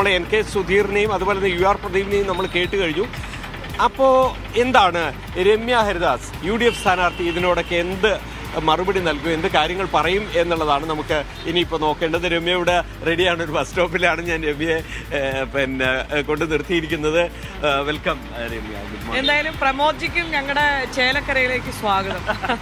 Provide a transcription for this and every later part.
നമ്മൾ N K സുധീറിനെയും അതുപോലെ തന്നെ യു ആർ പ്രദീപിനെയും നമ്മൾ കേട്ട് കഴിഞ്ഞു അപ്പോൾ എന്താണ് Ramya Haridas U D F സ്ഥാനാർത്ഥി ഇതിനോടൊക്കെ എന്ത് മറുപടി നൽകും എന്ത് കാര്യങ്ങൾ പറയും എന്നുള്ളതാണ് നമുക്ക് ഇനിയിപ്പോൾ നോക്കേണ്ടത് രമ്യ ഇവിടെ റെഡിയാണ് ഒരു ബസ് സ്റ്റോപ്പിലാണ് ഞാൻ രമ്യയെ ഏഹ്, പിന്നെ ഏഹ്, കൊണ്ട് നിർത്തിയിരിക്കുന്നത് ഏഹ്, വെൽക്കം ഏഹ്, രമ്യ ഗുഡ് മോർണിംഗ് എന്തായാലും പ്രമോദ്ജിക്കും ഞങ്ങളുടെ ചേലക്കരയിലേക്ക് സ്വാഗതം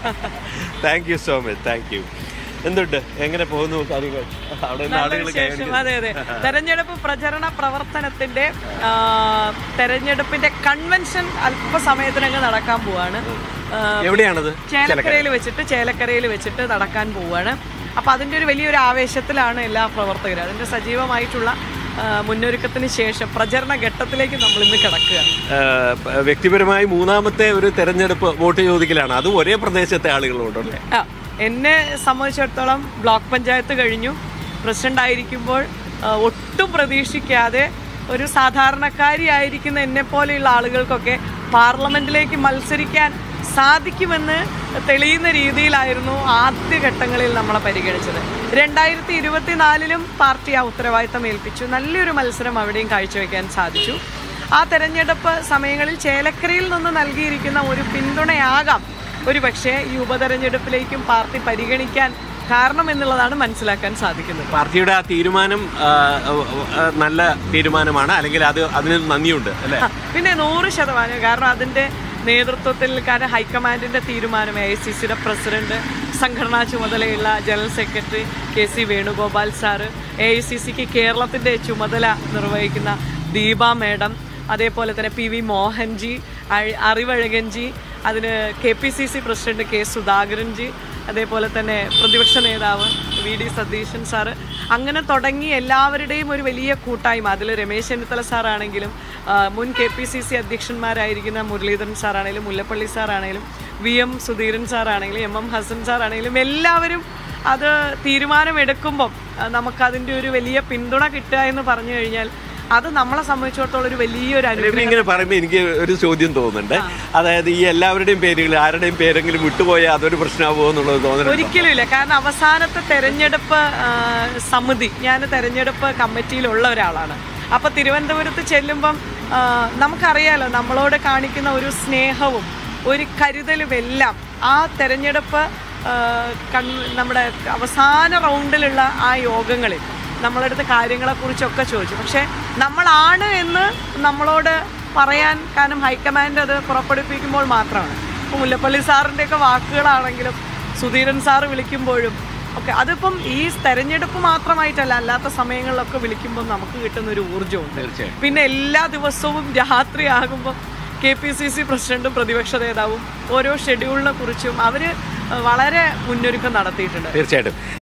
thank you so much thank you എന്തുണ്ട് എങ്ങനെ പോകുന്നു കാര്യങ്ങൾ അവിടെ നിന്ന് നല്ല ആളുകൾ വിശേഷം അതെ അതെ തെരഞ്ഞെടുപ്പ് പ്രചരണ പ്രവർത്തനത്തിന്റെ ആ, തെരഞ്ഞെടുപ്പിന്റെ കൺവെൻഷൻ അല്പസമയത്തിനങ്ങ് നടക്കാൻ പോവാണ് ആ, എവിടെയാണത് ചേലക്കരയിൽ വെച്ചിട്ട് ചേലക്കരയിൽ വെച്ചിട്ട് നടക്കാൻ പോവാണ് അപ്പൊ അതിന്റെ ഒരു വലിയൊരു ആവേശത്തിലാണ് എല്ലാ പ്രവർത്തകരും അതിന്റെ സജീവമായിട്ടുള്ള ആ, മുന്നൊരുക്കത്തിന് ശേഷം പ്രചരണ ഘട്ടത്തിലേക്ക് നമ്മൾ ഇന്ന് കിടക്കുകയാണ് ഏഹ്, വ്യക്തിപരമായി മൂന്നാമത്തെ ഒരു തെരഞ്ഞെടുപ്പ് വോട്ട് ചോദിക്കലാണ് അതും ഒരേ പ്രദേശത്തെ ആളുകളോടല്ലേ ആ, എന്നെ സംബന്ധിച്ചിടത്തോളം ബ്ലോക്ക് പഞ്ചായത്ത് കഴിഞ്ഞു പ്രസിഡന്റ് ആയിരിക്കുമ്പോൾ ആ, ഒട്ടും പ്രതീക്ഷിക്കാതെ ഒരു സാധാരണക്കാരിയായിരിക്കുന്ന എന്നെ പോലെയുള്ള ആളുകൾക്കൊക്കെ പാർലമെന്റിലേക്ക് മത്സരിക്കാൻ സാധിക്കുമെന്ന് തെളിയുന്ന രീതിയിലായിരുന്നു ആദ്യഘട്ടങ്ങളിൽ നമ്മളെ പരിഗണിച്ചത് രണ്ടായിരത്തി ഇരുപത്തിനാലിലും പാർട്ടി ആ ഉത്തരവാദിത്തം ഏൽപ്പിച്ചു നല്ലൊരു മത്സരം അവിടെയും കാഴ്ചവെക്കാൻ സാധിച്ചു ആ തെരഞ്ഞെടുപ്പ് സമയങ്ങളിൽ ചേലക്കരയിൽ നിന്ന് നൽകിയിരിക്കുന്ന ഒരു പിന്തുണയാകാം ഒരു പക്ഷേ ഈ ഉപതെരഞ്ഞെടുപ്പിലേക്കും പാർട്ടി പരിഗണിക്കാൻ കാരണം എന്നുള്ളതാണ് മനസ്സിലാക്കാൻ സാധിക്കുന്നത് പാർട്ടിയുടെ ആ തീരുമാനം ആ, ആ, നല്ല തീരുമാനമാണ് അല്ലെങ്കിൽ അത് അതിന് നന്ദിയുണ്ട് അല്ലേ ആ, പിന്നെ നൂറ് ശതമാനം കാരണം അതിൻ്റെ നേതൃത്വത്തിൽ കാരണം ഹൈക്കമാൻഡിൻ്റെ തീരുമാനം എ ഐ സി സിയുടെ പ്രസിഡന്റ് സംഘടനാ ചുമതലയുള്ള general secretary K C Venugopal sir A I C സിക്ക് കേരളത്തിൻ്റെ ചുമതല നിർവഹിക്കുന്ന ദീപ മേഡം അതേപോലെ തന്നെ പി വി മോഹൻജി അഴ- അറിവഴകൻജി അതിന് K P C C president K Sudhakaranji അതേപോലെ തന്നെ പ്രതിപക്ഷ നേതാവ് വി ഡി സതീശൻ സാറ് അങ്ങനെ തുടങ്ങി എല്ലാവരുടെയും ഒരു വലിയ കൂട്ടായ്മ അതിൽ രമേശ് ചെന്നിത്തല സാറാണെങ്കിലും ആ, മുൻ കെ പി സി സി അധ്യക്ഷന്മാരായിരിക്കുന്ന മുരളീധരൻ സാറാണെങ്കിലും മുല്ലപ്പള്ളി സാറാണെങ്കിലും വി എം സുധീരൻ സാറാണെങ്കിലും എം എം ഹസൻ സാറാണെങ്കിലും എല്ലാവരും അത് തീരുമാനമെടുക്കുമ്പം ആ, നമുക്കതിൻ്റെ ഒരു വലിയ പിന്തുണ കിട്ടുക എന്ന് പറഞ്ഞു കഴിഞ്ഞാൽ അത് നമ്മളെ സംബന്ധിച്ചിടത്തോളം ഒരു വലിയൊരു അനുഗ്രഹം രമ്യ ഇങ്ങനെ പറയുമ്പോൾ എനിക്ക് ഒരു ചോദ്യം തോന്നുന്നുണ്ട് അതായത് ഈ എല്ലാവരുടെയും പേരുകൾ ആരുടെയും പേരെങ്കിലും വിട്ടുപോയാൽ അതൊരു പ്രശ്നമാകുമോ എന്നുള്ളത് തോന്നുന്നുണ്ട് ഒരിക്കലും ഇല്ല കാരണം അവസാനത്തെ തെരഞ്ഞെടുപ്പ് ആ, സമിതി ഞാൻ തെരഞ്ഞെടുപ്പ് കമ്മിറ്റിയിലുള്ള ഒരാളാണ് അപ്പൊ തിരുവനന്തപുരത്ത് ചെല്ലുമ്പം ആ, നമുക്കറിയാലോ നമ്മളോട് കാണിക്കുന്ന ഒരു സ്നേഹവും ഒരു കരുതലും എല്ലാം ആ തെരഞ്ഞെടുപ്പ് ആ, കൺ- നമ്മുടെ അവസാന റൗണ്ടിലുള്ള ആ യോഗങ്ങളിൽ നമ്മളടുത്ത് കാര്യങ്ങളെക്കുറിച്ചൊക്കെ ചോദിച്ചു പക്ഷേ നമ്മളാണ് എന്ന് നമ്മളോട് പറയാൻ കാരണം ഹൈക്കമാൻഡ് അത് പുറപ്പെടുവിപ്പിക്കുമ്പോൾ മാത്രമാണ് ഇപ്പോൾ മുല്ലപ്പള്ളി സാറിൻ്റെയൊക്കെ വാക്കുകളാണെങ്കിലും സുധീരൻ സാറ് വിളിക്കുമ്പോഴും ഒക്കെ അതിപ്പം ഈ തെരഞ്ഞെടുപ്പ് മാത്രമായിട്ടല്ല അല്ലാത്ത സമയങ്ങളിലൊക്കെ വിളിക്കുമ്പോൾ നമുക്ക് കിട്ടുന്ന ഒരു ഊർജ്ജമുണ്ട് തീർച്ചയായും പിന്നെ എല്ലാ ദിവസവും രാത്രിയാകുമ്പോൾ കെ പി സി സി പ്രസിഡന്റും പ്രതിപക്ഷ നേതാവും ഓരോ ഷെഡ്യൂളിനെ കുറിച്ചും അവർ വളരെ മുന്നൊരുക്കം നടത്തിയിട്ടുണ്ട് തീർച്ചയായിട്ടും